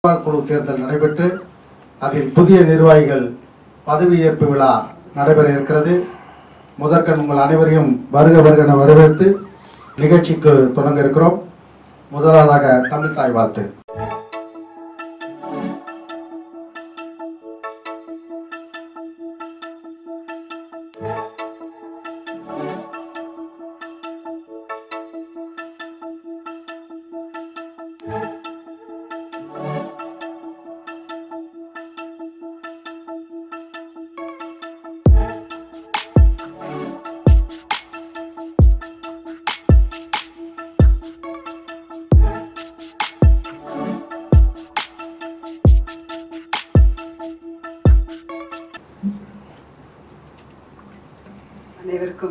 குழு தேர்தல் நடைபெற்று அதில் புதிய நிர்வாகிகள் பதவியேற்பு விழா நடைபெற இருக்கிறது முதற்கண் உங்கள் அனைவரையும் வருக வருக என வரவேற்று நிகழ்ச்சிக்கு தொடங்க இருக்கிறோம் முதலாவதாக தமிழ் தாய் வாழ்த்து அனைவருக்கும்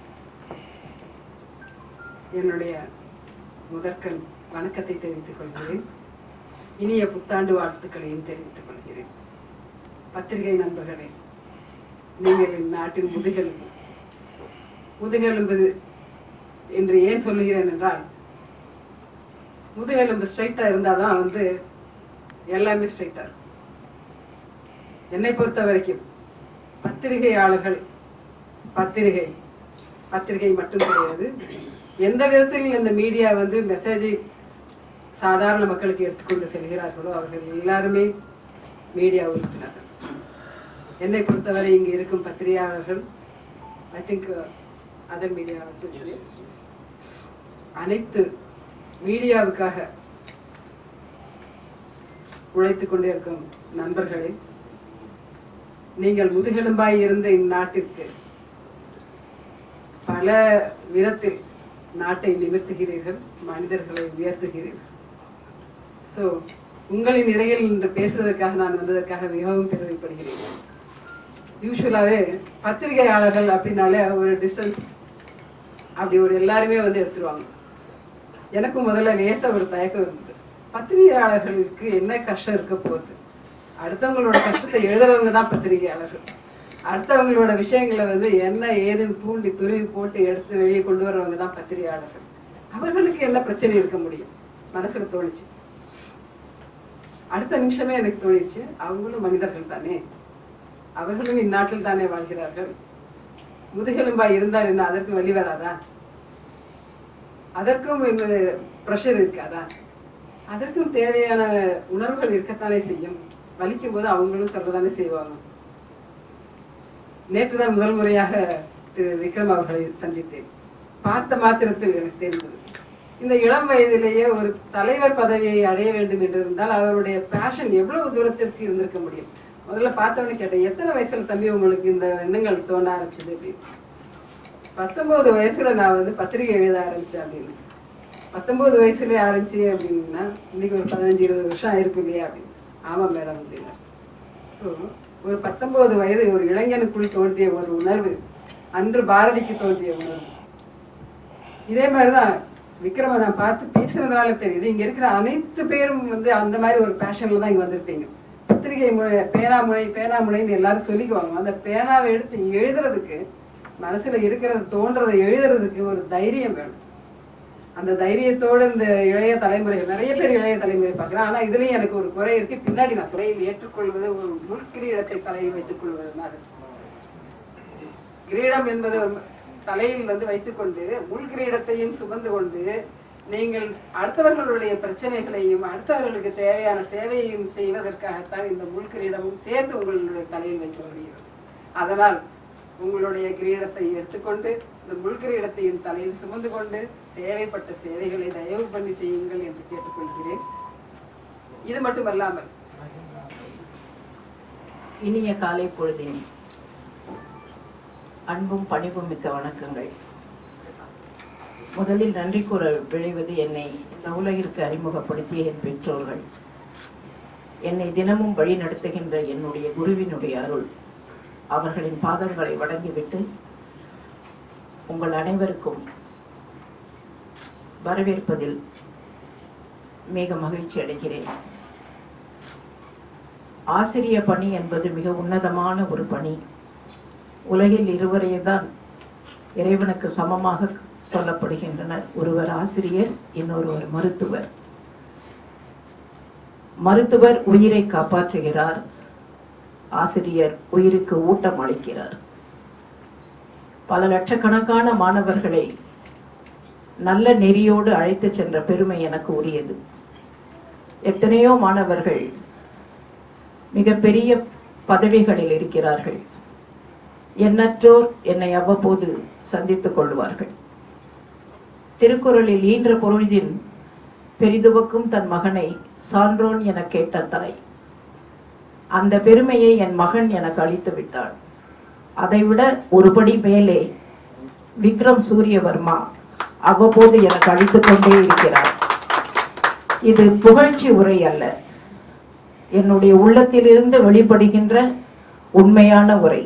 என்னுடைய முதற்கண் வணக்கத்தை தெரிவித்துக் கொள்கிறேன் இனிய புத்தாண்டு வாழ்த்துக்களையும் தெரிவித்துக் கொள்கிறேன் பத்திரிகை நண்பர்களே நீங்கள் இந்நாட்டின் முதுகெலும்பு முதுகெலும்பு என்று ஏன் சொல்லுகிறேன் என்றால் முதுகெலும்பு ஸ்ட்ரைட்டா இருந்தாதான் வந்து எல்லாமே ஸ்ட்ரைட்டா இருக்கும் என்னை பொறுத்த வரைக்கும் பத்திரிகையாளர்கள் பத்திரிகை பத்திரிகை மட்டும் கிடையாது எந்த விதத்தில் இந்த மீடியா வந்து மெசேஜை சாதாரண மக்களுக்கு எடுத்துக்கொண்டு செல்கிறார்களோ அவர்கள் எல்லாருமே மீடியா உறுப்பினர்கள் என்னை பொறுத்தவரை இங்கு இருக்கும் பத்திரிகையாளர்கள் ஐ திங்க் அதர் மீடியா அனைத்து மீடியாவுக்காக உழைத்துக் கொண்டே இருக்கும் நண்பர்களே நீங்கள் முதுகெலும்பாய் இருந்த இந்நாட்டிற்கு பல விதத்தில் நாட்டை நிமிர்த்துகிறீர்கள் மனிதர்களை உயர்த்துகிறீர்கள் ஸோ உங்களின் இடையில் இன்று பேசுவதற்காக நான் வந்ததற்காக மிகவும் பெருமைப்படுகிறேன் யூஸ்வலாகவே பத்திரிகையாளர்கள் அப்படின்னாலே ஒரு டிஸ்டன்ஸ் அப்படி ஒரு எல்லாருமே வந்து எடுத்துருவாங்க எனக்கும் முதல்ல லேசா ஒரு தயக்கம் இருந்தது பத்திரிகையாளர்களுக்கு என்ன கஷ்டம் இருக்க போகுது அடுத்தவங்களோட கஷ்டத்தை எழுதுறவங்க தான் பத்திரிகையாளர்கள் அடுத்தவங்களோட விஷயங்களை வந்து என்ன ஏதுன்னு தூண்டி துருவி போட்டு எடுத்து வெளியே கொண்டு வர்றவங்க தான் பத்திரிகையாளர்கள் அவர்களுக்கு என்ன பிரச்சனை இருக்க முடியும் மனசுல தோணுச்சு அடுத்த நிமிஷமே எனக்கு தோணிச்சு அவங்களும் மனிதர்கள் தானே அவர்களும் இந்நாட்டில் தானே வாழ்கிறார்கள் முதுகெலும்பாய் இருந்தால் என்ன அதற்கு வழி வராதா அதற்கும் ப்ரெஷர் இருக்காதா அதற்கும் தேவையான உணர்வுகள் இருக்கத்தானே செய்யும் வலிக்கும் போது அவங்களும் சொல்லதானே செய்வாங்க நேற்று தான் முதல் முறையாக திரு விக்ரம் அவர்களை சந்தித்தேன் பார்த்த மாத்திரத்தில் எனக்கு தெரிந்தது இந்த இளம் வயதிலேயே ஒரு தலைவர் பதவியை அடைய வேண்டும் என்று இருந்தால் அவருடைய பேஷன் எவ்வளவு தூரத்திற்கு இருந்திருக்க முடியும் முதல்ல பார்த்தவொடனே கேட்டேன் எத்தனை வயசுல தம்பி உங்களுக்கு இந்த எண்ணங்கள் தோண ஆரம்பிச்சது அப்படின்னு பத்தொன்பது வயசுல நான் வந்து பத்திரிகை எழுத ஆரம்பிச்சேன் அப்படின்னு பத்தொன்பது வயசுல ஆரம்பிச்சு அப்படின்னா இன்னைக்கு ஒரு பதினஞ்சு இருபது வருஷம் ஆயிருக்கும் இல்லையா அப்படின்னு ஆமா மேடம் அப்படின்னார் ஸோ ஒரு பத்தொன்பது வயது ஒரு இளைஞனுக்குள் தோன்றிய ஒரு உணர்வு அன்று பாரதிக்கு தோன்றிய உணர்வு இதே மாதிரிதான் விக்ரம நான் பார்த்து பேசுனதால தெரியுது இங்க இருக்கிற அனைத்து பேரும் வந்து அந்த மாதிரி ஒரு பேஷன்ல தான் இங்க வந்திருப்பீங்க பத்திரிகை முறை பேனாமுனை பேனாமுனைன்னு எல்லாரும் சொல்லிக்குவாங்க அந்த பேனாவை எடுத்து எழுதுறதுக்கு மனசுல இருக்கிறது தோன்றதை எழுதுறதுக்கு ஒரு தைரியம் வேணும் அந்த தைரியத்தோடு இந்த இளைய தலைமுறைகள் நிறைய பேர் இளைய தலைமுறை பார்க்குறேன் ஆனா இதுலயும் எனக்கு ஒரு குறை இருக்கு பின்னாடி நான் சொல்லையில் ஏற்றுக்கொள்வது ஒரு முற்கிரீடத்தை தலையில் வைத்துக் கொள்வது மாதிரி கிரீடம் என்பது தலையில் வந்து வைத்துக்கொண்டு முள் கிரீடத்தையும் சுமந்து கொண்டு நீங்கள் அடுத்தவர்களுடைய பிரச்சனைகளையும் அடுத்தவர்களுக்கு தேவையான சேவையையும் செய்வதற்காகத்தான் இந்த முள் கிரீடமும் சேர்ந்து உங்களுடைய தலையில் வைக்கப்படுகிறது அதனால் உங்களுடைய கிரீடத்தை எடுத்துக்கொண்டு இந்த முள் கிரீடத்தையும் தலையில் சுமந்து கொண்டு தேவைப்பட்ட சேவைகளை தயவு பண்ணி செய்யுங்கள் என்று கேட்டுக்கொள்கிறேன் இது மட்டுமல்லாமல் இனிய காலை பொழுதின் அன்பும் பணிவும் மிக்க வணக்கங்கள் முதலில் நன்றி கூற விழைவது என்னை இந்த உலகிற்கு அறிமுகப்படுத்திய என் பெற்றோர்கள் என்னை தினமும் வழி நடத்துகின்ற என்னுடைய குருவினுடைய அருள் அவர்களின் பாதங்களை வணங்கிவிட்டு உங்கள் அனைவருக்கும் வரவேற்பதில் மிக மகிழ்ச்சி அடைகிறேன் ஆசிரிய பணி என்பது மிக உன்னதமான ஒரு பணி உலகில் இருவரே தான் இறைவனுக்கு சமமாக சொல்லப்படுகின்றனர் ஒருவர் ஆசிரியர் இன்னொருவர் மருத்துவர் மருத்துவர் உயிரை காப்பாற்றுகிறார் ஆசிரியர் உயிருக்கு ஊட்டம் அளிக்கிறார் பல லட்சக்கணக்கான மாணவர்களை நல்ல நெறியோடு அழைத்து சென்ற பெருமை எனக்கு உரியது எத்தனையோ மாணவர்கள் மிகப்பெரிய பதவிகளில் இருக்கிறார்கள் எண்ணற்றோர் என்னை அவ்வப்போது சந்தித்துக் கொள்வார்கள் திருக்குறளில் ஈன்ற பொழுதின் பெரிதுவக்கும் தன் மகனை சான்றோன் என கேட்ட தாய் அந்த பெருமையை என் மகன் எனக்கு அளித்து விட்டான் அதைவிட ஒருபடி மேலே விக்ரம் சூரியவர்மா அவ்வப்போது எனக்கு அளித்துக் கொண்டே இருக்கிறார் இது புகழ்ச்சி உரை அல்ல என்னுடைய உள்ளத்திலிருந்து வெளிப்படுகின்ற உண்மையான உரை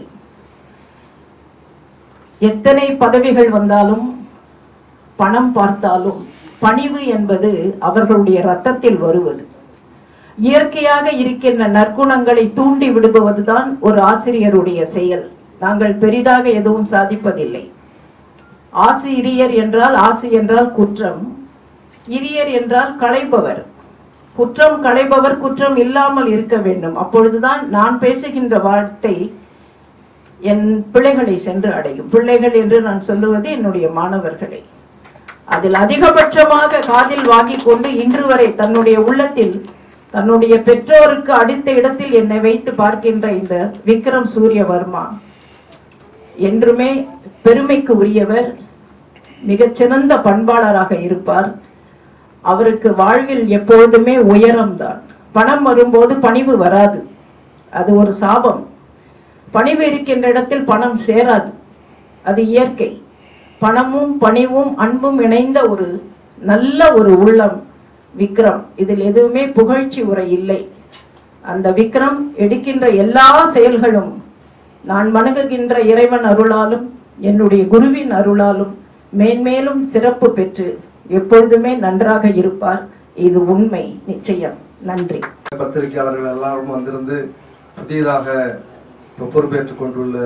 எத்தனை பதவிகள் வந்தாலும் பணம் பார்த்தாலும் பணிவு என்பது அவர்களுடைய ரத்தத்தில் வருவது இயற்கையாக இருக்கின்ற நற்குணங்களை தூண்டி விடுபவதுதான் ஒரு ஆசிரியருடைய செயல் நாங்கள் பெரிதாக எதுவும் சாதிப்பதில்லை ஆசிரியர் என்றால் ஆசி என்றால் குற்றம் இரியர் என்றால் களைபவர் குற்றம் களைபவர் குற்றம் இல்லாமல் இருக்க வேண்டும் அப்பொழுதுதான் நான் பேசுகின்ற வார்த்தை என் பிள்ளைகளை சென்று அடையும் பிள்ளைகள் என்று நான் சொல்லுவது என்னுடைய மாணவர்களை அதில் அதிகபட்சமாக காதில் வாங்கிக் கொண்டு இன்று வரை தன்னுடைய உள்ளத்தில் தன்னுடைய பெற்றோருக்கு அடுத்த இடத்தில் என்னை வைத்து பார்க்கின்ற இந்த விக்ரம் சூரியவர்மா என்றுமே பெருமைக்கு உரியவர் மிகச்சிறந்த பண்பாளராக இருப்பார் அவருக்கு வாழ்வில் எப்பொழுதுமே உயரம்தான் பணம் வரும்போது பணிவு வராது அது ஒரு சாபம் பணிவு இருக்கின்ற இடத்தில் பணம் சேராது அது இயற்கை பணமும் பணிவும் அன்பும் இணைந்த ஒரு நல்ல ஒரு உள்ளம் விக்ரம் இதில் எதுவுமே புகழ்ச்சி உரை இல்லை அந்த விக்ரம் எடுக்கின்ற எல்லா செயல்களும் நான் வணங்குகின்ற இறைவன் அருளாலும் என்னுடைய குருவின் அருளாலும் மேன்மேலும் சிறப்பு பெற்று எப்பொழுதுமே நன்றாக இருப்பார் இது உண்மை நிச்சயம் நன்றி பத்திரிகையாளர்கள் எல்லாரும் வந்திருந்து புதியதாக இப்போ பொறுப்பேற்றுக் கொண்டுள்ள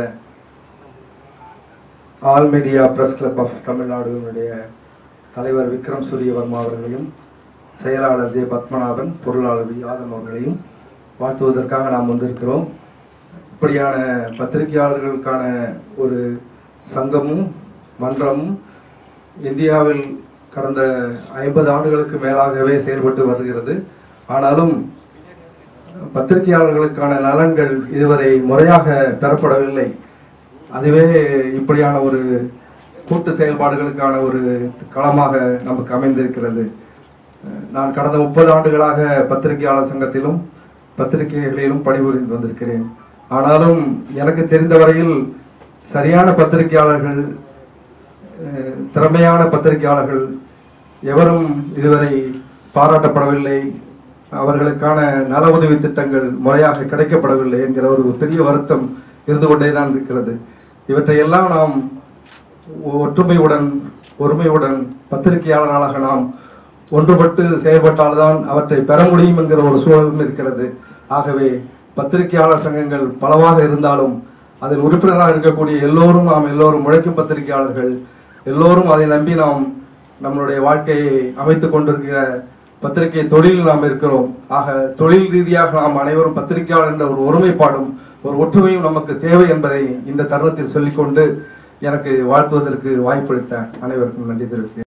all media press club of தமிழ்நாடுனுடைய தலைவர் விக்ரம் சூரியவர்மா அவர்களையும் செயலாளர் ஜே பத்மநாபன் பொருளாளர் வி ஆதம் அவர்களையும் வாழ்த்துவதற்காக நாம் வந்திருக்கிறோம் இப்படியான பத்திரிகையாளர்களுக்கான ஒரு சங்கமும் மன்றமும் இந்தியாவில் கடந்த ஐம்பது ஆண்டுகளுக்கு மேலாகவே செயல்பட்டு வருகிறது ஆனாலும் பத்திரிகையாளர்களுக்கான நலன்கள் இதுவரை முறையாக பெறப்படவில்லை அதுவே இப்படியான ஒரு கூட்டு செயல்பாடுகளுக்கான ஒரு களமாக நமக்கு அமைந்திருக்கிறது நான் கடந்த முப்பது ஆண்டுகளாக பத்திரிகையாளர் சங்கத்திலும் பத்திரிகைகளிலும் பணிபுரிந்து வந்திருக்கிறேன் ஆனாலும் எனக்கு தெரிந்த வரையில் சரியான பத்திரிகையாளர்கள் அஹ், திறமையான பத்திரிகையாளர்கள் எவரும் இதுவரை பாராட்டப்படவில்லை அவர்களுக்கான நல உதவி திட்டங்கள் முறையாக கிடைக்கப்படவில்லை என்கிற ஒரு பெரிய வருத்தம் இருந்து கொண்டே தான் இருக்கிறது இவற்றையெல்லாம் நாம் ஒற்றுமையுடன் ஒருமையுடன் பத்திரிகையாளர்களாக நாம் ஒன்றுபட்டு செயல்பட்டால்தான் அவற்றை பெற முடியும் என்கிற ஒரு சூழலும் இருக்கிறது ஆகவே பத்திரிகையாளர் சங்கங்கள் பலவாக இருந்தாலும் அதில் உறுப்பினராக இருக்கக்கூடிய எல்லோரும் நாம் எல்லோரும் உழைக்கும் பத்திரிகையாளர்கள் எல்லோரும் அதை நம்பி நாம் நம்மளுடைய வாழ்க்கையை அமைத்துக் கொண்டிருக்கிற பத்திரிகை தொழிலில் நாம் இருக்கிறோம் ஆக தொழில் ரீதியாக நாம் அனைவரும் பத்திரிகையாளர் என்ற ஒரு ஒருமைப்பாடும் ஒரு ஒற்றுமையும் நமக்கு தேவை என்பதை இந்த தருணத்தில் சொல்லிக்கொண்டு எனக்கு வாழ்த்துவதற்கு வாய்ப்பளித்த அனைவருக்கும் நன்றி தெரிவித்தேன்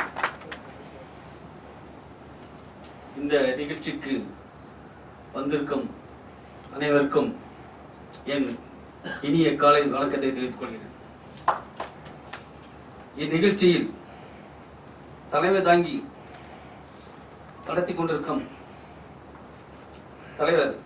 இந்த நிகழ்ச்சிக்கு வந்திருக்கும் அனைவருக்கும் என் இனிய காலை வணக்கத்தை தெரிவித்துக் கொள்கிறேன் இந்நிகழ்ச்சியில் தலைமை தாங்கி நடத்தி கொண்டிருக்கும் தலைவர்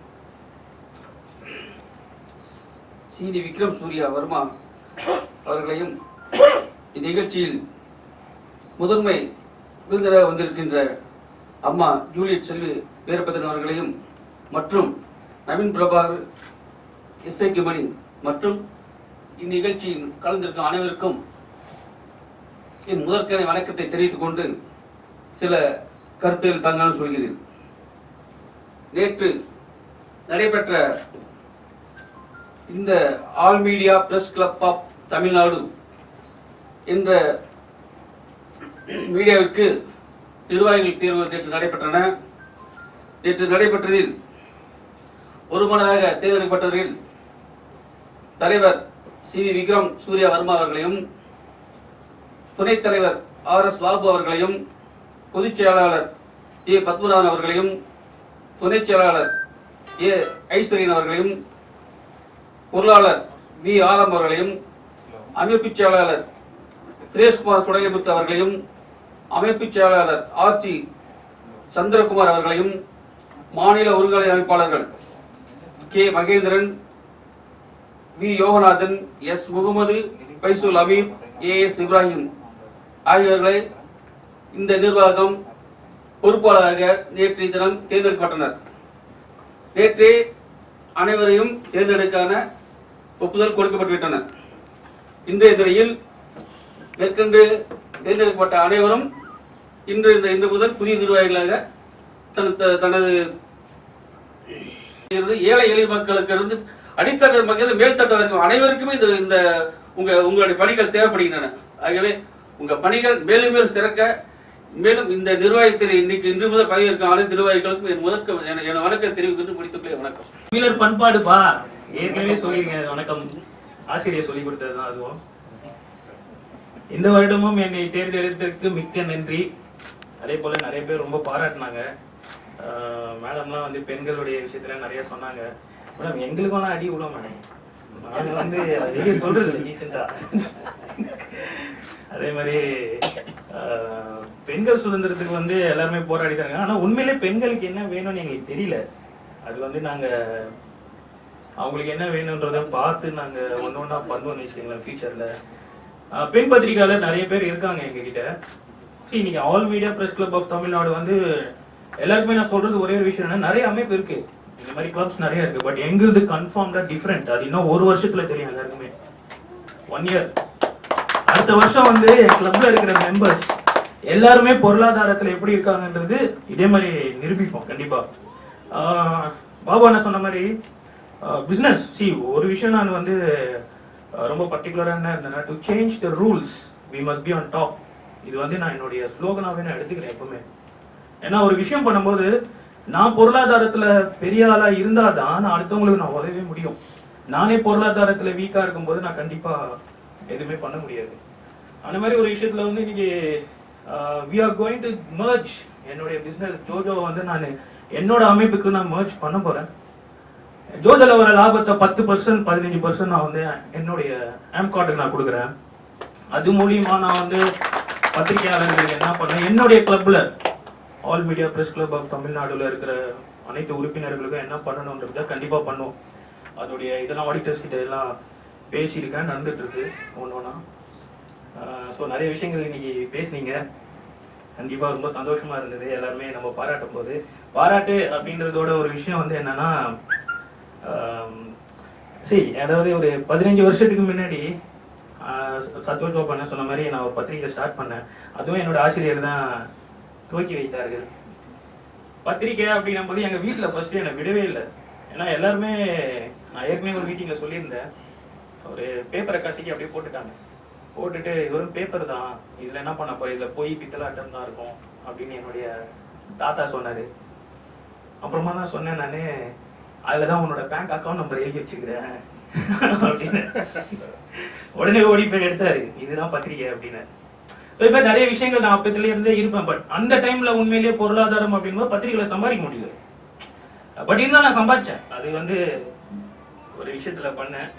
சிடி விக்ரம் சூர்யா வர்மா அவர்களையும் இந்நிகழ்ச்சியில் முதன்மை விருந்தினராக வந்திருக்கின்ற அம்மா ஜூலியட் செல்வி வீரபத்ரன் அவர்களையும் மற்றும் நவீன் பிரபாகர் இசைக்கு மணி மற்றும் இந்நிகழ்ச்சியில் கலந்திருக்கும் அனைவருக்கும் என் முதற்கனை வணக்கத்தை தெரிவித்துக் கொண்டு சில கருத்துகள் தங்களும் சொல்கிறேன் நேற்று நடைபெற்ற இந்த all media press club of Tamil Nadu என்ற மீடியாவிற்கு நிர்வாகிகள் தேர்வு நேற்று நடைபெற்றன நேற்று நடைபெற்றதில் ஒருமனதாக தேர்ந்தெடுக்கப்பட்டவர்கள் தலைவர் சி வி விக்ரம் சூர்யா வர்மா அவர்களையும் துணைத் தலைவர் ஆர் எஸ் பாபு அவர்களையும் பொதுச் செயலாளர் ஜே பத்மநாதன் அவர்களையும் துணைச் செயலாளர் ஏ ஐஸ்வரியன் அவர்களையும் பொருளாளர் வி ஆலம் அவர்களையும் அமைப்புச் செயலாளர் சுரேஷ்குமார் சுடலைமுத்து அவர்களையும் அமைப்புச் செயலாளர் ஆர் சி சந்திரகுமார் அவர்களையும் மாநில ஒருங்கிணை அமைப்பாளர்கள் K Mahendran V Yoganathan S Mohammed Faisul Ameer A S Ibrahim ஆகியோர்களை இந்த நிர்வாகம் பொறுப்பாளராக நேற்றைய தினம் தேர்ந்தெடுக்கப்பட்டனர் நேற்றே அனைவரையும் தேர்ந்தெடுக்கான ஒப்புதல் கொடுக்கப்பட்டுவிட்டன இன்றைய திரையில் மேற்கொண்டு தேர்ந்தெடுக்கப்பட்ட அனைவரும் இன்று இந்த இன்று முதல் புதிய நிர்வாகிகளாக தனது தனது இருந்து ஏழை எளிய மக்களுக்கு இருந்து அடித்தட்ட மக்கள் மேல்தட்ட வரைக்கும் அனைவருக்குமே இந்த இந்த உங்க உங்களுடைய பணிகள் தேவைப்படுகின்றன ஆகவே உங்க பணிகள் மேலும் மேலும் சிறக்க மேலும் இந்த நிர்வாகத்தில் இன்னைக்கு இன்று முதல் பதவியேற்கும் அனைத்து நிர்வாகிகளுக்கும் என் முதற்க என என வணக்கம் தெரிவிக்கின்ற முடித்துக்கொள்ள வணக்கம் தமிழர் பண்பாடுப்பா ஏற்கனவே சொல்லியிருக்கேன் வணக்கம் ஆசிரியர் சொல்லி கொடுத்தது தான் அதுவும் இந்த வருடமும் என்னை தேர்ந்தெடுத்ததற்கு மிக்க நன்றி அதே போல நிறைய பேர் ரொம்ப பாராட்டினாங்க மேடம்லாம் வந்து பெண்களுடைய விஷயத்துல நிறைய சொன்னாங்க மேடம் எங்களுக்கெல்லாம் அடி விட மேடம் நாங்க வந்து வெளியே சொல்றது இல்லை டீசெண்டா அதே மாதிரி ஆஹ், பெண்கள் சுதந்திரத்துக்கு வந்து எல்லாருமே போராடிட்டாங்க ஆனா உண்மையிலே பெண்களுக்கு என்ன வேணும்னு எங்களுக்கு தெரியல அது வந்து நாங்க அவங்களுக்கு என்ன வேணுன்றத பார்த்து நாங்க ஒன்று ஒன்றா பண்ணுவோம்னு வச்சுக்கோங்களேன் ஃபியூச்சர்ல பெண் பத்திரிகையாளர் நிறைய பேர் இருக்காங்க எங்ககிட்ட சரி இன்னைக்கு all media press club of Tamil Nadu வந்து எல்லாருக்குமே நான் சொல்றது ஒரே ஒரு விஷயம் என்ன நிறைய அமைப்பு இருக்கு இந்த மாதிரி கிளப்ஸ் நிறைய இருக்கு பட் எங்களுது கன்ஃபார்ம்டா டிஃப்ரெண்ட் அது இன்னும் ஒரு வருஷத்துல தெரியும் எல்லாருக்குமே ஒன் இயர் அடுத்த வருஷம் வந்து கிளப்ல இருக்கிற மெம்பர்ஸ் எல்லாருமே பொருளாதாரத்துல எப்படி இருக்காங்கன்றது இதே மாதிரி நிரூபிப்போம் கண்டிப்பா ஆஹ் பாபா என்ன சொன்ன மாதிரி பிஸ்னஸ் சி ஒரு விஷயம் நான் வந்து ஆஹ் ரொம்ப பர்டிகுலராக என்ன இருந்தேன்னா to change the rules we must be on top இது வந்து நான் என்னுடைய ஸ்லோகனாவே நான் எடுத்துக்கிறேன் எப்பவுமே ஏன்னா ஒரு விஷயம் பண்ணும்போது நான் பொருளாதாரத்துல பெரிய ஆளா இருந்தாதான் நான் அடுத்தவங்களுக்கு நான் உதவவே முடியும் நானே பொருளாதாரத்துல வீக்கா இருக்கும்போது நான் கண்டிப்பா எதுவுமே பண்ண முடியாது அந்த மாதிரி ஒரு விஷயத்துல வந்து இன்னைக்கு we are going to merge என்னுடைய பிசினஸ் ஜோஜோ வந்து நான் என்னோட அமைப்புக்கு நான் merge பண்ண போறேன் ஜோஜோல வர லாபத்தை பத்து பர்சன்ட் பதினஞ்சு பர்சன்ட் நான் வந்து என்னுடைய ஆம்காட்டுக்கு நான் கொடுக்குறேன் அது மூலியமா நான் வந்து பத்திரிகையாளர்களுக்கு என்ன பண்ணேன் என்னுடைய கிளப்ல all media press club of தமிழ்நாடுல இருக்கிற அனைத்து உறுப்பினர்களுக்கும் என்ன பண்ணணுன்றத கண்டிப்பா பண்ணுவோம் அதோடைய இதெல்லாம் ஆடிட்டர்ஸ் கிட்ட எல்லாம் பேசியிருக்கேன் நடந்துட்டு இருக்கு ஒன்று ஒன்றா ஸோ நிறைய விஷயங்கள் இன்னைக்கு பேசுனீங்க கண்டிப்பா ரொம்ப சந்தோஷமா இருந்தது எல்லாருமே நம்ம பாராட்டும் போது பாராட்டு அப்படின்றதோட ஒரு விஷயம் வந்து என்னன்னா ஆம், சரி அதாவது ஒரு பதினஞ்சு வருஷத்துக்கு முன்னாடி ஆஹ், ச- சந்தோஷ் பாபா என்ன சொன்ன மாதிரி நான் ஒரு பத்திரிகை ஸ்டார்ட் பண்ணேன் அதுவும் என்னோட ஆசிரியர் தான் துவக்கி வைத்தார்கள் பத்திரிக்கை அப்படின்னும் போது எங்க வீட்ல ஃபர்ஸ்ட் என்னை விடவே இல்லை ஏன்னா எல்லாருமே நான் ஏற்கனவே ஒரு மீட்டிங்ல சொல்லியிருந்தேன் ஒரு பேப்பரை கசக்கி அப்படியே போட்டுட்டாங்க போட்டுட்டு இது ஒரு பேப்பர் தான் இதுல என்ன பண்ண போற இதுல போய் பித்தலாட்டம் தான் இருக்கும் அப்படின்னு என்னுடைய தாத்தா சொன்னாரு அப்புறமா தான் சொன்னேன் நானு அதுல தான் உன்னோட பேங்க் அக்கவுண்ட் நம்பர் எழுதி வச்சுக்கிறேன் அப்படின்னு உடனே ஓடி போய் எடுத்தாரு இதுதான் பத்திரிக்கை அப்படின்னு So, இப்ப நிறைய விஷயங்கள் நான் அப்பத்துல இருந்தே இருப்பேன் பட் அந்த டைம்ல உண்மையிலேயே பொருளாதாரம் அப்படிங்கும்போது பத்திரிகையில சம்பாதிக்க முடியல பட் இருந்தாலும் நான் சம்பாதிச்சேன் அது வந்து ஒரு விஷயத்துல பண்ணேன்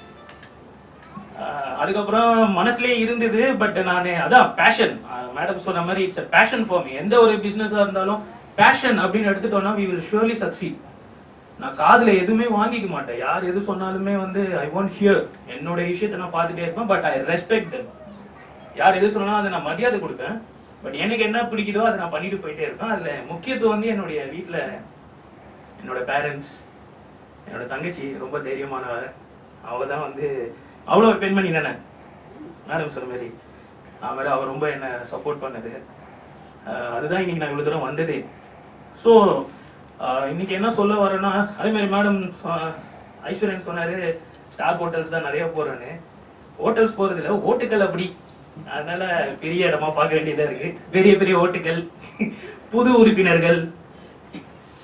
ஆஹ் அதுக்கப்புறம் மனசுலயே இருந்தது பட் நான் அதான் பேஷன் மேடம் சொன்ன மாதிரி இட்ஸ் பேஷன் ஃபார் மீ எந்த ஒரு பிசினஸா இருந்தாலும் பேஷன் அப்படின்னு எடுத்துட்டோம்னா வி வில் ஷுவர்லி சக்சீட் நான் காதுல எதுவுமே வாங்கிக்க மாட்டேன் யார் எது சொன்னாலுமே வந்து ஐ வாண்ட் ஹியர் என்னோட விஷயத்தை நான் பார்த்துட்டே இருப்பேன் பட் ஐ ரெஸ்பெக்ட் யார் எது சொன்னாலும் அதை நான் மரியாதை கொடுப்பேன் பட் எனக்கு என்ன பிடிக்குதோ அதை நான் பண்ணிட்டு போயிட்டே இருப்பேன் அதுல முக்கியத்துவம் வந்து என்னுடைய வீட்ல என்னோட பேரண்ட்ஸ் என்னோட தங்கச்சி ரொம்ப தைரியமானவ அவ தான் வந்து அவ்வளோ ஒரு பெண்மணி தானே மேடம் சொன்ன மாதிரி நான் மாதிரி அவ ரொம்ப என்ன சப்போர்ட் பண்ணது அஹ் அதுதான் இன்னைக்கு நான் இவ்வளோ தூரம் வந்ததே ஸோ இன்னைக்கு என்ன சொல்ல வரேன்னா அதே மாதிரி மேடம் ஐஸ்வர்யன் சொன்னாரு ஸ்டார் ஹோட்டல்ஸ் தான் நிறைய போறேன்னு ஹோட்டல்ஸ் போறது இல்ல ஓட்டுக்கள் அப்படி அதனால பெரிய இடமா பார்க்க வேண்டியதா இருக்கு பெரிய பெரிய ஓட்டுக்கள் புது உறுப்பினர்கள்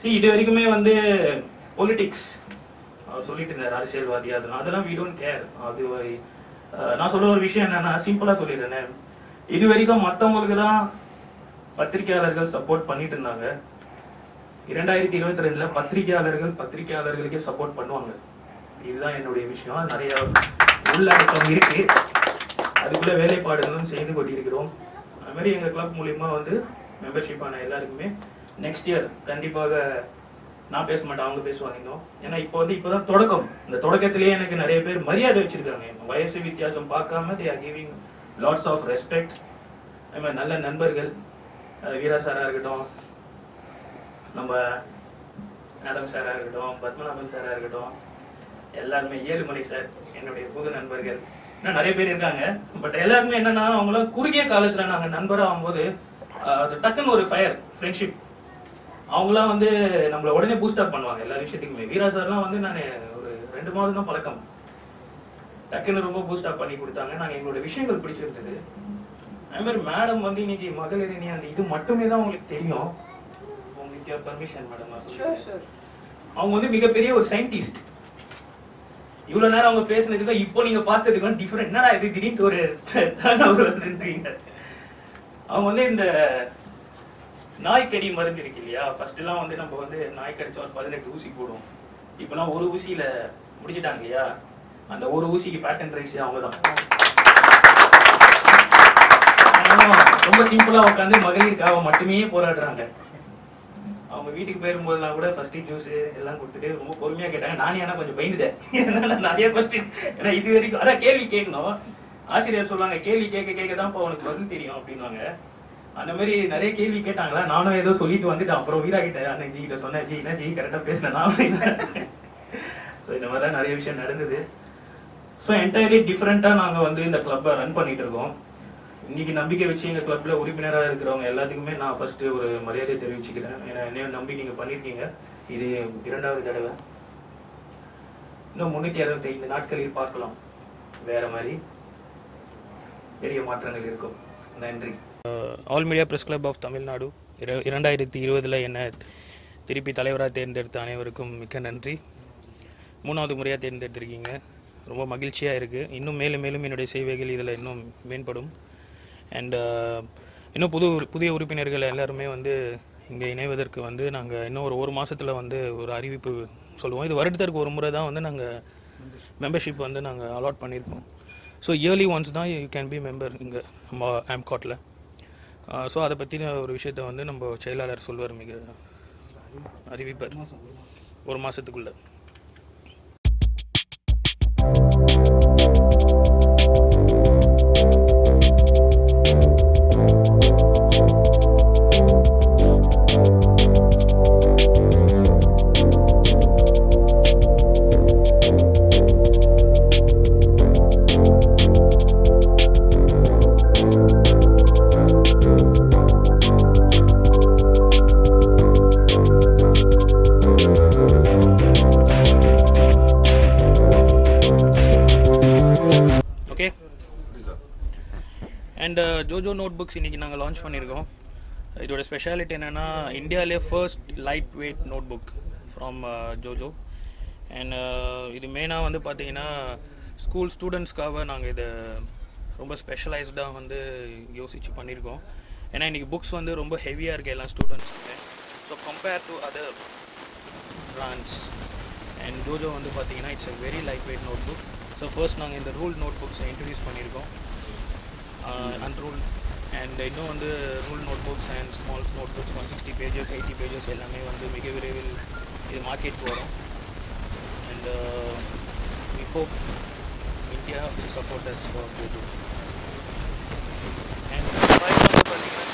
see இது வரைக்குமே வந்து பொலிட்டிக்ஸ் அவர் சொல்லிட்டு இருந்தார் அரசியல்வாதி அதெல்லாம் அதெல்லாம் வி டோன்ட் கேர் அது ஒரு- அஹ் நான் சொல்ற ஒரு விஷயம் என்னன்னா சிம்பிளா சொல்லிடுறேன் இது வரைக்கும் மற்றவங்களுக்கு தான் பத்திரிகையாளர்கள் சப்போர்ட் பண்ணிட்டு இருந்தாங்க இரண்டாயிரத்தி இருபத்தி ரெண்டுல பத்திரிகையாளர்கள் பத்திரிகையாளர்களுக்கே சப்போர்ட் பண்ணுவாங்க இதுதான் என்னுடைய விஷயம் நிறைய உள்ளடக்கம் இருக்கு அதுக்குள்ள வேலைப்பாடுகளும் செய்து கொண்டிருக்கிறோம் அது மாதிரி எங்க கிளப் மூலியமா வந்து மெம்பர்ஷிப் ஆன எல்லாருக்குமே நெக்ஸ்ட் இயர் கண்டிப்பாக நான் பேச மாட்டேன் அவங்க பேசுவாங்க இன்னும் ஏன்னா இப்போ வந்து இப்போதான் தொடக்கம் இந்த தொடக்கத்திலேயே எனக்கு நிறைய பேர் மரியாதை வச்சிருக்காங்க வயசு வித்தியாசம் பார்க்காம they are giving lots of respect அது மாதிரி நல்ல நண்பர்கள் அஹ் வீரா சாரா இருக்கட்டும் நம்ம ஆடம் சாரா இருக்கட்டும் பத்மநாபன் சாரா இருக்கட்டும் எல்லாருமே ஏழுமலை சார் என்னுடைய புது நண்பர்கள் இன்னும் நிறைய பேர் இருக்காங்க பட் எல்லாருமே என்னன்னா அவங்களாம் குறுகிய காலத்துல நாங்க நண்பரா ஆகும்போது அஹ், அது டக்குன்னு ஒரு ஃபயர் ஃப்ரெண்ட்ஷிப் அவங்களாம் வந்து நம்மள உடனே பூஸ்ட் அப் பண்ணுவாங்க எல்லா விஷயத்துக்குமே வீரா சார்லாம் வந்து நான் ஒரு ரெண்டு மாதம் தான் பழக்கம் டக்குன்னு ரொம்ப பூஸ்ட் அப் பண்ணி கொடுத்தாங்க நாங்க எங்களோட விஷயங்கள் பிடிச்சிருந்தது அது மாதிரி மேடம் வந்து இன்னைக்கு மகளிர் அணி அந்த இது மட்டுமே தான் உங்களுக்கு தெரியும் உங்களுக்கு பர்மிஷன் மேடம் ஷோர் ஷோர் அவங்க வந்து மிகப்பெரிய ஒரு சயின்டிஸ்ட் இவ்வளவு நேரம் அவங்க பேசுனதுக்கும் இப்போ நீங்க பார்த்ததுக்கும் டிஃபரெண்ட் என்னடா இது திடீர்னு ஒரு turnover வருதுன்றீங்க அவங்க வந்து இந்த நாய்க்கடி மருந்து இருக்கு இல்லையா ஃபர்ஸ்ட் எல்லாம் வந்து நம்ம வந்து நாய் கடிச்சா ஒரு பதினெட்டு ஊசி போடுவோம் இப்பெல்லாம் ஒரு ஊசியில முடிச்சிட்டாங்க இல்லையா அந்த ஒரு ஊசிக்கு பேட்டன் ரைட்ஸ் அவங்க தான் ரொம்ப சிம்பிளா உட்காந்து மகளிருக்காக மட்டுமே போராடுறாங்க அவங்க வீட்டுக்கு போயிரும்போதெல்லாம் கூட ஃபர்ஸ்ட் ஜூஸ் எல்லாம் கொடுத்துட்டு ரொம்ப பொறுமையா கேட்டாங்க நானே ஆனா கொஞ்சம் பயந்துட்டேன் ஏன்னா நிறைய கொஸ்டின் ஏன்னா இது வரைக்கும் அதான் கேள்வி கேட்கணும் ஆசிரியர் சொல்லுவாங்க கேள்வி கேட்க கேட்க தான் உனக்கு பதில் தெரியும் அப்படின்னுவாங்க அந்த மாதிரி நிறைய கேள்வி கேட்டாங்களா நானும் ஏதோ சொல்லிட்டு வந்துட்டேன் அப்புறம் வீரா கிட்ட அண்ணன் ஜி கிட்ட சொன்னேன் ஜி என்ன ஜி கரெக்டா பேசினேன் ஸோ இந்த மாதிரி தான் நிறைய விஷயம் நடந்தது ஸோ என்டையர்லி டிஃப்ரெண்ட்டாக நாங்கள் வந்து இந்த கிளப்பை ரன் பண்ணிட்டு இருக்கோம் இன்னைக்கு நம்பிக்கை வச்சு எங்கள் கிளப்பில் உறுப்பினராக இருக்கிறவங்க எல்லாத்துக்குமே நான் ஃபர்ஸ்ட் ஒரு மரியாதை தெரிவிச்சுக்கிறேன் ஏன்னா என்னையும் நம்பி நீங்கள் பண்ணியிருக்கீங்க இது இரண்டாவது தடவை இன்னும் முன்னூற்றி அறுபத்தைந்து நாட்களில் பார்க்கலாம் வேற மாதிரி பெரிய மாற்றங்கள் இருக்கும் நன்றி all media press club of Tamil Nadu இர- இரண்டாயிரத்தி இருபதில் என்னை திருப்பி தலைவராக தேர்ந்தெடுத்த அனைவருக்கும் மிக்க நன்றி மூணாவது முறையாக தேர்ந்தெடுத்திருக்கீங்க ரொம்ப மகிழ்ச்சியாக இருக்குது இன்னும் மேலும் மேலும் என்னுடைய சேவைகள் இதில் இன்னும் மேம்படும் அண்ட் இன்னும் புது உறு- புதிய உறுப்பினர்கள் எல்லாருமே வந்து இங்கே இணைவதற்கு வந்து நாங்கள் இன்னும் ஒரு ஒரு மாதத்தில் வந்து ஒரு அறிவிப்பு சொல்லுவோம் இது வருடத்திற்கு ஒரு முறை தான் வந்து நாங்கள் மெம்பர்ஷிப் வந்து நாங்கள் அலாட் பண்ணியிருக்கோம் ஸோ இயர்லி ஒன்ஸ் தான் யூ கேன் பி மெம்பர் இங்கே ஆம்காட்டில் ஸோ அதை பற்றின ஒரு விஷயத்தை வந்து நம்ம செயலாளர் சொல்வார் மிக அறிவிப்பார் ஒரு மாதத்துக்குள்ளே okay and Jojo notebooks இன்றைக்கி நாங்கள் லான்ச் பண்ணியிருக்கோம் இதோட ஸ்பெஷாலிட்டி என்னென்னா இந்தியாவிலே first light weight notebook from Jojo and இது மெயினாக வந்து பார்த்தீங்கன்னா ஸ்கூல் ஸ்டூடெண்ட்ஸ்க்காக நாங்கள் இதை ரொம்ப ஸ்பெஷலைஸ்டாக வந்து யோசித்து பண்ணியிருக்கோம் ஏன்னா இன்றைக்கி புக்ஸ் வந்து ரொம்ப ஹெவியாக இருக்குது எல்லா ஸ்டூடெண்ட்ஸுக்குமே so compare to other brands and Jojo வந்து பார்த்தீங்கன்னா it's a very light weight notebook so first நாங்கள் இந்த ரூல் நோட் புக்ஸை இன்ட்ரடியூஸ் பண்ணியிருக்கோம் அன்ரூல் அண்ட் இன்னும் வந்து rule notebooks and small notebooks one sixty pages eighty pages எல்லாமே வந்து மிக விரைவில் இது மார்க்கெட்டுக்கு வரும் and we hope India will support us for Jojo and price வந்து பார்த்தீங்கன்னா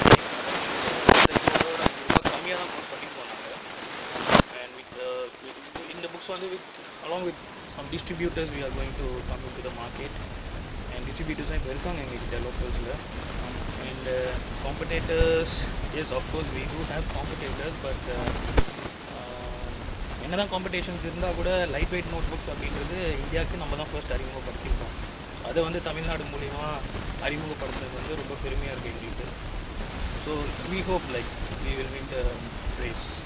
ரொம்ப கம்மியாக தான் போட் பண்ணி போனாங்க and with the with, in the books only with along with some distributors we are going to come into the market and distributors are welcome எங்ககிட்ட locals um, and uh, competitors yes of course we do have competitors but uh, uh, என்னதான் காம்படிஷன்ஸ் இருந்தால் கூட light weight note books அப்படின்றது இந்தியாவுக்கு நம்ம தான் first அறிமுகப்படுத்தியிருக்கோம் அதை வந்து தமிழ்நாடு மூலிமா அறிமுகப்படுத்துறது வந்து ரொம்ப பெருமையாக இருக்குது எங்களுக்கு so we hope like we will win the price